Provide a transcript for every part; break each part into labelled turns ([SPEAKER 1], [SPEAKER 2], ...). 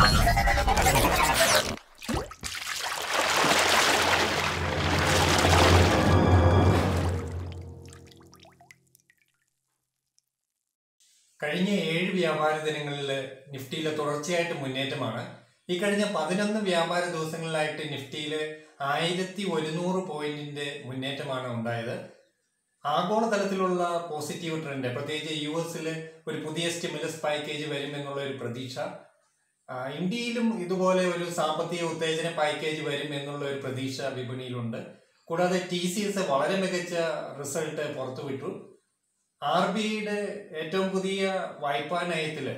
[SPEAKER 1] കഴിഞ്ഞ ഏഴ് വ്യാപാര ദിനങ്ങളിൽ നിഫ്റ്റിയിലെ തുടർച്ചയായിട്ട് മുന്നേറ്റമാണ് ഈ കഴിഞ്ഞ പതിനൊന്ന് വ്യാപാര ദിവസങ്ങളിലായിട്ട് നിഫ്റ്റിയിൽ ആയിരത്തി ഒരുന്നൂറ് പോയിന്റിന്റെ മുന്നേറ്റമാണ് ഉണ്ടായത് ആഗോളതലത്തിലുള്ള പോസിറ്റീവ് ട്രെൻഡ് പ്രത്യേകിച്ച് യു എസിൽ ഒരു പുതിയ സ്റ്റിമുലസ് പാക്കേജ് വരും എന്നുള്ള ഒരു പ്രതീക്ഷ ആ, ഇന്ത്യയിലും ഇതുപോലെ ഒരു സാമ്പത്തിക ഉത്തേജന പാക്കേജ് വരും എന്നുള്ള ഒരു പ്രതീക്ഷ വിപണിയിലുണ്ട് കൂടാതെ ടി സി എസ് വളരെ മികച്ച റിസൾട്ട് പുറത്തുവിട്ടു ആർ ബി ഐയുടെ ഏറ്റവും പുതിയ വായ്പാ നയത്തില്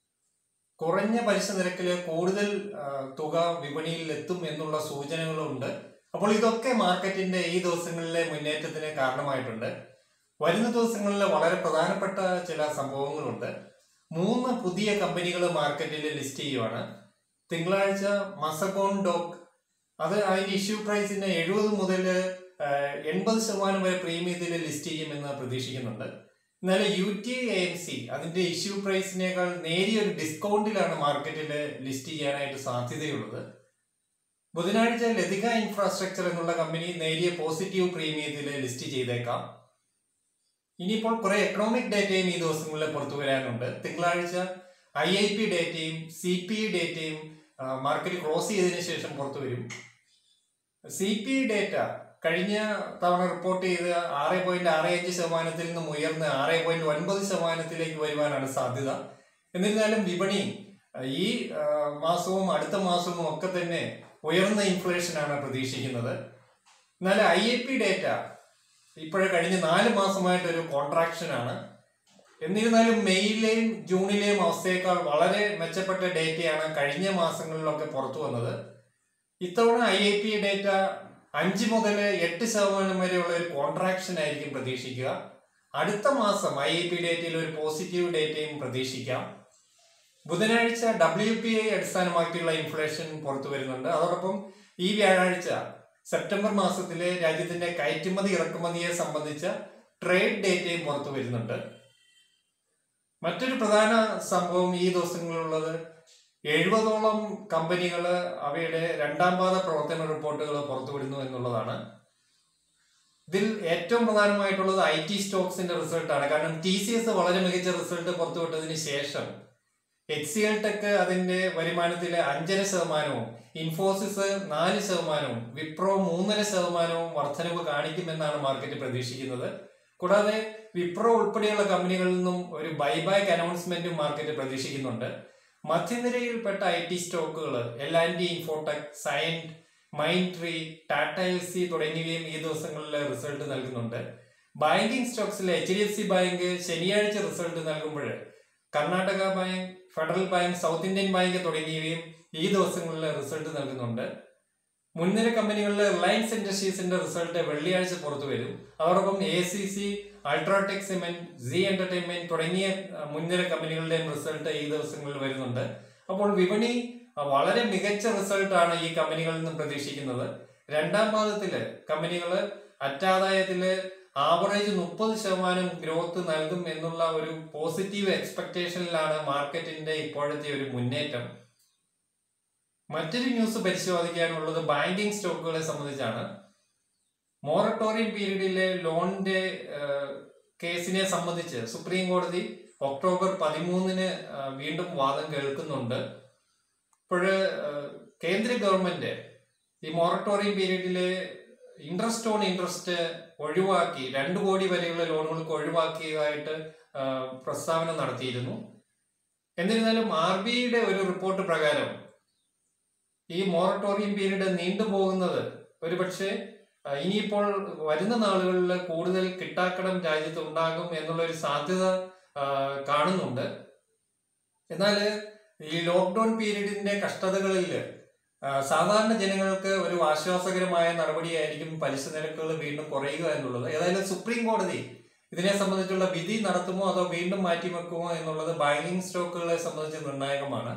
[SPEAKER 1] കുറഞ്ഞ പലിശ നിരക്കില് കൂടുതൽ ആ, തുക വിപണിയിൽ എത്തും എന്നുള്ള സൂചനകളുണ്ട് അപ്പോൾ ഇതൊക്കെ മാർക്കറ്റിന്റെ ഈ ദിവസങ്ങളിലെ മുന്നേറ്റത്തിന് കാരണമായിട്ടുണ്ട് വരുന്ന ദിവസങ്ങളിൽ വളരെ പ്രധാനപ്പെട്ട ചില സംഭവങ്ങളുണ്ട് മൂന്ന് പുതിയ കമ്പനികൾ മാർക്കറ്റിൽ ലിസ്റ്റ് ചെയ്യുവാണ് തിങ്കളാഴ്ച മസഗോൺ ഡോക്ക് അത് അതിന്റെ ഇഷ്യൂ പ്രൈസിന് എഴുപത് മുതൽ എൺപത് ശതമാനം വരെ പ്രീമിയത്തിൽ ലിസ്റ്റ് ചെയ്യുമെന്ന് പ്രതീക്ഷിക്കുന്നുണ്ട് എന്നാൽ U T I A M അതിന്റെ ഇഷ്യൂ പ്രൈസിനേക്കാൾ നേരിയ ഒരു ഡിസ്കൗണ്ടിലാണ് മാർക്കറ്റിൽ ലിസ്റ്റ് ചെയ്യാനായിട്ട് സാധ്യതയുള്ളത് ബുധനാഴ്ച ലതിക ഇൻഫ്രാസ്ട്രക്ചർ എന്നുള്ള കമ്പനി നേരിയ പോസിറ്റീവ് പ്രീമിയത്തിൽ ലിസ്റ്റ് ചെയ്തേക്കാം ഇനിയിപ്പോൾ കുറെ എക്കണോമിക് ഡേറ്റയും ഈ ദിവസങ്ങളിൽ പുറത്തു വരാനുണ്ട് തിങ്കളാഴ്ച ഐ ഐ പി ഡേറ്റയും സി പി ഇ ഡേറ്റയും മാർക്കറ്റ് ക്ലോസ് ചെയ്തതിനു ശേഷം പുറത്തു വരും സി പി ഇ ഡേറ്റ കഴിഞ്ഞ തവണ റിപ്പോർട്ട് ചെയ്ത് ആറ് പോയിന്റ് ആറ് അഞ്ച് ശതമാനത്തിൽ നിന്നും ഉയർന്ന് ആറ് പോയിന്റ് ഒൻപത് ശതമാനത്തിലേക്ക് വരുവാനാണ് സാധ്യത എന്നിരുന്നാലും വിപണി അഹ് ഈ ആ, മാസവും അടുത്ത മാസവും ഒക്കെ തന്നെ ഉയർന്ന ഇൻഫ്ലേഷനാണ് പ്രതീക്ഷിക്കുന്നത് എന്നാൽ ഐ ഐ പി ഡേറ്റ ഇപ്പോഴേ കഴിഞ്ഞ നാല് മാസമായിട്ട് ഒരു കോൺട്രാക്ഷൻ ആണ് എന്നിരുന്നാലും മെയ്യിലെയും ജൂണിലെയും അവസ്ഥയേക്കാൾ വളരെ മെച്ചപ്പെട്ട ഡേറ്റയാണ് കഴിഞ്ഞ മാസങ്ങളിലൊക്കെ പുറത്തു വന്നത് ഇത്തവണ ഐ ഐ പി ഡേറ്റ അഞ്ച് മുതൽ എട്ട് ശതമാനം വരെയുള്ള ഒരു കോൺട്രാക്ഷൻ ആയിരിക്കും പ്രതീക്ഷിക്കുക അടുത്ത മാസം ഐ ഐ പി ഡേറ്റയിൽ ഒരു പോസിറ്റീവ് ഡേറ്റയും പ്രതീക്ഷിക്കാം ബുധനാഴ്ച ഡബ്ല്യു പി ഐ അടിസ്ഥാനമാക്കിയുള്ള ഇൻഫ്ലേഷൻ പുറത്തു വരുന്നുണ്ട് അതോടൊപ്പം ഈ വ്യാഴാഴ്ച സെപ്റ്റംബർ മാസത്തിലെ രാജ്യത്തിന്റെ കയറ്റുമതി ഇറക്കുമതിയെ സംബന്ധിച്ച ട്രേഡ് ഡേറ്റയും പുറത്തു വരുന്നുണ്ട് മറ്റൊരു പ്രധാന സംഭവം ഈ ദിവസങ്ങളിലുള്ളത് എഴുപതോളം കമ്പനികൾ അവയുടെ രണ്ടാം പാദ പ്രവർത്തന റിപ്പോർട്ടുകൾ പുറത്തുവിടുന്നു എന്നുള്ളതാണ് ഇതിൽ ഏറ്റവും പ്രധാനമായിട്ടുള്ളത് ഐ ടി സ്റ്റോക്സിന്റെ റിസൾട്ടാണ് കാരണം ടി സി എസ് വളരെ മികച്ച റിസൾട്ട് പുറത്തുവിട്ടതിന് ശേഷം എച്ച് സി എൽ ടെക് അതിന്റെ വരുമാനത്തിലെ അഞ്ചര ശതമാനവും ഇൻഫോസിസ് നാല് ശതമാനവും വിപ്രോ മൂന്നര ശതമാനവും വർധനവ് കാണിക്കുമെന്നാണ് മാർക്കറ്റ് പ്രതീക്ഷിക്കുന്നത് കൂടാതെ വിപ്രോ ഉൾപ്പെടെയുള്ള കമ്പനികളിൽ നിന്നും ഒരു ബൈബാക്ക് അനൗൺസ്മെന്റും മാർക്കറ്റ് പ്രതീക്ഷിക്കുന്നുണ്ട് മധ്യനിരയിൽപ്പെട്ട ഐ ടി സ്റ്റോക്കുകൾ L and T Infotech Cyient Mindtree Tata Elxsi തുടങ്ങിയവയും ഈ ദിവസങ്ങളിൽ റിസൾട്ട് നൽകുന്നുണ്ട് ബാങ്കിങ് സ്റ്റോക്സിൽ H D F C bank ശനിയാഴ്ച റിസൾട്ട് നൽകുമ്പോൾ Karnataka bank Federal bank South Indian bank തുടങ്ങിയവയും ഈ ദിവസങ്ങളിൽ റിസൾട്ട് നൽകുന്നുണ്ട് മുൻനിര കമ്പനികളിലെ റിലയൻസ് ഇൻഡസ്ട്രീസിന്റെ റിസൾട്ട് വെള്ളിയാഴ്ച പുറത്തു വരും അതോടൊപ്പം A C C UltraTech cement Zee entertainment തുടങ്ങിയ അഹ്, മുൻനിര കമ്പനികളുടെയും റിസൾട്ട് ഈ ദിവസങ്ങളിൽ വരുന്നുണ്ട് അപ്പോൾ വിപണി അഹ്, വളരെ മികച്ച റിസൾട്ടാണ് ഈ കമ്പനികളിൽ നിന്നും പ്രതീക്ഷിക്കുന്നത് രണ്ടാം പാദത്തില് കമ്പനികൾ അറ്റാദായത്തില് ആവറേജ് മുപ്പത് ശതമാനം ഗ്രോത്ത് നൽകും എന്നുള്ള ഒരു പോസിറ്റീവ് എക്സ്പെക്ടേഷനിലാണ് മാർക്കറ്റിന്റെ ഇപ്പോഴത്തെ ഒരു മുന്നേറ്റം മറ്റൊരു ന്യൂസ് പരിശോധിക്കാനുള്ളത് ബാങ്കിങ് സ്റ്റോക്കുകളെ സംബന്ധിച്ചാണ് മോറട്ടോറിയം പീരീഡിലെ ലോണിന്റെ ഏഹ്, കേസിനെ സംബന്ധിച്ച് സുപ്രീം കോടതി ഒക്ടോബർ പതിമൂന്നിന് ഏഹ്, വീണ്ടും വാദം കേൾക്കുന്നുണ്ട് ഇപ്പോഴ് ഏഹ്, കേന്ദ്ര ഗവൺമെന്റ് ഈ മൊറട്ടോറിയം പീരീഡിലെ ഇൻട്രസ്റ്റ് ഓൺ ഇൻട്രസ്റ്റ് ഒഴിവാക്കി രണ്ടു കോടി വരെയുള്ള ലോണുകൾക്ക് ഒഴിവാക്കിയതായിട്ട് ഏഹ്, പ്രസ്താവന നടത്തിയിരുന്നു എന്നിരുന്നാലും ആർ ബി ഐയുടെ ഒരു റിപ്പോർട്ട് പ്രകാരം ഈ മൊറട്ടോറിയം പീരീഡ് നീണ്ടുപോകുന്നത് ഒരുപക്ഷെ ആ, ഇനിയിപ്പോൾ വരുന്ന നാളുകളിൽ കൂടുതൽ കിട്ടാക്കടം രാജ്യത്ത് ഉണ്ടാകും എന്നുള്ള ഒരു സാധ്യത ആ, കാണുന്നുണ്ട് എന്നാൽ ഈ ലോക്ക്ഡൌൺ പീരീഡിന്റെ കഷ്ടതകളിൽ ആ, സാധാരണ ജനങ്ങൾക്ക് ഒരു ആശ്വാസകരമായ നടപടിയായിരിക്കും പലിശ നിരക്കുകൾ വീണ്ടും കുറയുക എന്നുള്ളത് ഏതായാലും സുപ്രീം കോടതി ഇതിനെ സംബന്ധിച്ചുള്ള വിധി നടത്തുമോ അതോ വീണ്ടും മാറ്റിവെക്കുമോ എന്നുള്ളത് ബാങ്കിങ് സ്റ്റോക്കുകളെ സംബന്ധിച്ച് നിർണായകമാണ്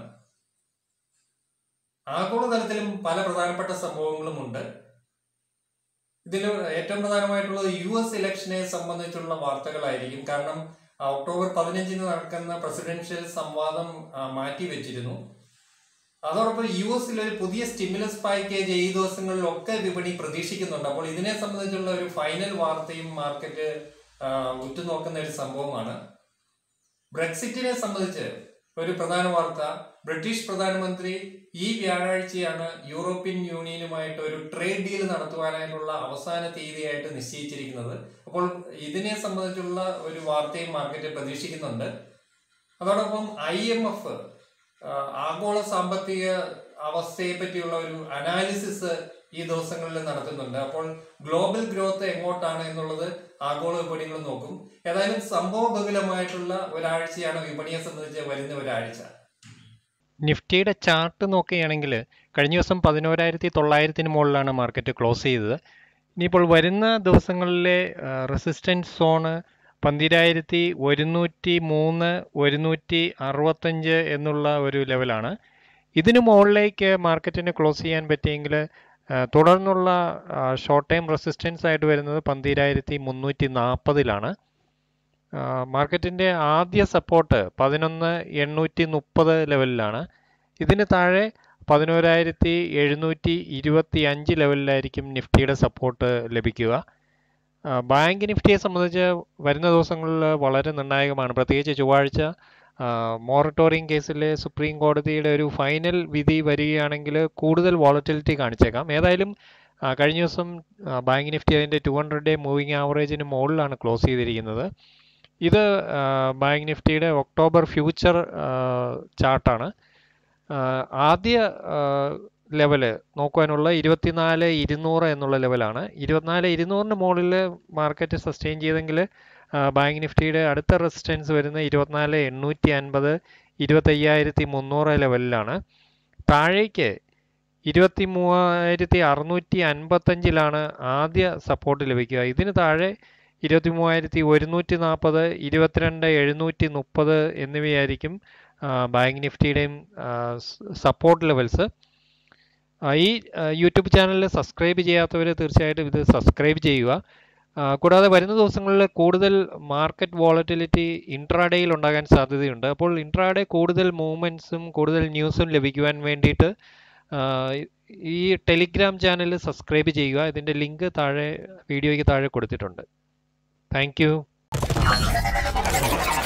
[SPEAKER 1] ആഗോളതലത്തിലും പല പ്രധാനപ്പെട്ട സംഭവങ്ങളും ഉണ്ട് ഇതിൽ ഏറ്റവും പ്രധാനമായിട്ടുള്ളത് യു എസ് ഇലക്ഷനെ സംബന്ധിച്ചുള്ള വാർത്തകളായിരിക്കും കാരണം ആ, ഒക്ടോബർ പതിനഞ്ചിന് നടക്കുന്ന പ്രസിഡൻഷ്യൽ സംവാദം ആ, മാറ്റിവെച്ചിരുന്നു അതോടൊപ്പം യു എസിൽ ഒരു പുതിയ സ്റ്റിമുലസ് പാക്കേജ് ഈ ദിവസങ്ങളിലൊക്കെ വിപണി പ്രതീക്ഷിക്കുന്നുണ്ട് അപ്പോൾ ഇതിനെ സംബന്ധിച്ചുള്ള ഒരു ഫൈനൽ വാർത്തയും മാർക്കറ്റ് ആ, ഉറ്റുനോക്കുന്ന ഒരു സംഭവമാണ് ബ്രെക്സിറ്റിനെ സംബന്ധിച്ച് ഒരു പ്രധാന വാർത്ത ബ്രിട്ടീഷ് പ്രധാനമന്ത്രി ഈ വ്യാഴാഴ്ചയാണ് യൂറോപ്യൻ യൂണിയനുമായിട്ട് ഒരു ട്രേഡ് ഡീൽ നടത്തുവാനായിട്ടുള്ള അവസാന തീയതിയായിട്ട് നിശ്ചയിച്ചിരിക്കുന്നത് അപ്പോൾ ഇതിനെ സംബന്ധിച്ചുള്ള ഒരു വാർത്തയും മാർക്കറ്റ് പ്രതീക്ഷിക്കുന്നുണ്ട് അതോടൊപ്പം ഐ എം എഫ് ആഗോള സാമ്പത്തിക അവസ്ഥയെ പറ്റിയുള്ള ഒരു അനാലിസിസ് ഈ ദിവസങ്ങളിൽ നടത്തുന്നുണ്ട് അപ്പോൾ ഗ്ലോബൽ ഗ്രോത്ത് എങ്ങോട്ടാണ് എന്നുള്ളത് ആഗോള വിപണികൾ നോക്കും ഏതായാലും സംഭവബഹുലമായിട്ടുള്ള ഒരാഴ്ചയാണ് വിപണിയെ സംബന്ധിച്ച് വരുന്ന ഒരാഴ്ച
[SPEAKER 2] നിഫ്റ്റിയുടെ ചാർട്ട് നോക്കുകയാണെങ്കിൽ കഴിഞ്ഞ ദിവസം പതിനോരായിരത്തി തൊള്ളായിരത്തിന് മുകളിലാണ് മാർക്കറ്റ് ക്ലോസ് ചെയ്തത് ഇനിയിപ്പോൾ വരുന്ന ദിവസങ്ങളിലെ റെസിസ്റ്റൻസ് സോണ് പന്തിരായിരത്തി ഒരുന്നൂറ്റി മൂന്ന് ഒരുന്നൂറ്റി അറുപത്തഞ്ച് എന്നുള്ള ഒരു ലെവലാണ് ഇതിനു മുകളിലേക്ക് മാർക്കറ്റിന് ക്ലോസ് ചെയ്യാൻ പറ്റിയെങ്കിൽ ആ, തുടർന്നുള്ള ഷോർട്ട് ടൈം റെസിസ്റ്റൻസ് ആയിട്ട് വരുന്നത് പന്തിരായിരത്തി മുന്നൂറ്റി നാൽപ്പതിലാണ് മാർക്കറ്റിൻ്റെ ആദ്യ സപ്പോർട്ട് പതിനൊന്ന് എണ്ണൂറ്റി മുപ്പത് ലെവലിലാണ് ഇതിന് താഴെ പതിനോരായിരത്തി എഴുന്നൂറ്റി ഇരുപത്തി അഞ്ച് ലെവലിലായിരിക്കും നിഫ്റ്റിയുടെ സപ്പോർട്ട് ലഭിക്കുക ആ, ബാങ്ക് നിഫ്റ്റിയെ സംബന്ധിച്ച് വരുന്ന ദിവസങ്ങളിൽ വളരെ നിർണായകമാണ് പ്രത്യേകിച്ച് ചൊവ്വാഴ്ച മോറട്ടോറിയം കേസിൽ സുപ്രീം കോടതിയുടെ ഒരു ഫൈനൽ വിധി വരികയാണെങ്കിൽ കൂടുതൽ വോളറ്റിലിറ്റി കാണിച്ചേക്കാം ഏതായാലും ആ, കഴിഞ്ഞ ദിവസം ആ, ബാങ്ക് നിഫ്റ്റി അതിൻ്റെ ടു ഹൺഡ്രഡ് ഡേ മൂവിങ് ആവറേജിന് മുകളിലാണ് ക്ലോസ് ചെയ്തിരിക്കുന്നത് ഇത് ആ, ബാങ്ക് നിഫ്റ്റിയുടെ ഒക്ടോബർ ഫ്യൂച്ചർ ചാർട്ടാണ് ആദ്യ ലെവല് നോക്കുവാനുള്ള ഇരുപത്തിനാല് ഇരുന്നൂറ് എന്നുള്ള ലെവലാണ് ഇരുപത്തിനാല് ഇരുന്നൂറിന് മുകളിൽ മാർക്കറ്റ് സസ്റ്റെയിൻ ചെയ്തെങ്കിൽ ബാങ്ക് നിഫ്റ്റിയുടെ അടുത്ത റെസിസ്റ്റൻസ് വരുന്ന ഇരുപത്തിനാല് എണ്ണൂറ്റി അൻപത് ഇരുപത്തയ്യായിരത്തി മുന്നൂറ് ലെവലിലാണ് താഴേക്ക് ഇരുപത്തി മൂവായിരത്തി അറുന്നൂറ്റി അൻപത്തഞ്ചിലാണ് ആദ്യ സപ്പോർട്ട് ലഭിക്കുക ഇതിന് താഴെ ഇരുപത്തി മൂവായിരത്തി ഒരുന്നൂറ്റി നാൽപ്പത് ഇരുപത്തിരണ്ട് എഴുന്നൂറ്റി മുപ്പത് എന്നിവയായിരിക്കും ആ, ബാങ്ക് നിഫ്റ്റിയുടെയും സപ്പോർട്ട് ലെവൽസ് ഈ ആ, യൂട്യൂബ് ചാനൽ സബ്സ്ക്രൈബ് ചെയ്യാത്തവർ തീർച്ചയായിട്ടും ഇത് സബ്സ്ക്രൈബ് ചെയ്യുക ആ, കൂടാതെ വരുന്ന ദിവസങ്ങളിൽ കൂടുതൽ മാർക്കറ്റ് വോളറ്റിലിറ്റി ഇൻട്രാഡേയിൽ ഉണ്ടാകാൻ സാധ്യതയുണ്ട് അപ്പോൾ ഇൻട്രാഡേ കൂടുതൽ മൂവ്മെൻറ്റ്സും കൂടുതൽ ന്യൂസും ലഭിക്കുവാൻ വേണ്ടിയിട്ട് ആ, ഈ ടെലിഗ്രാം ചാനൽ സബ്സ്ക്രൈബ് ചെയ്യുക ഇതിൻ്റെ ലിങ്ക് താഴെ വീഡിയോയ്ക്ക് താഴെ കൊടുത്തിട്ടുണ്ട് താങ്ക് യു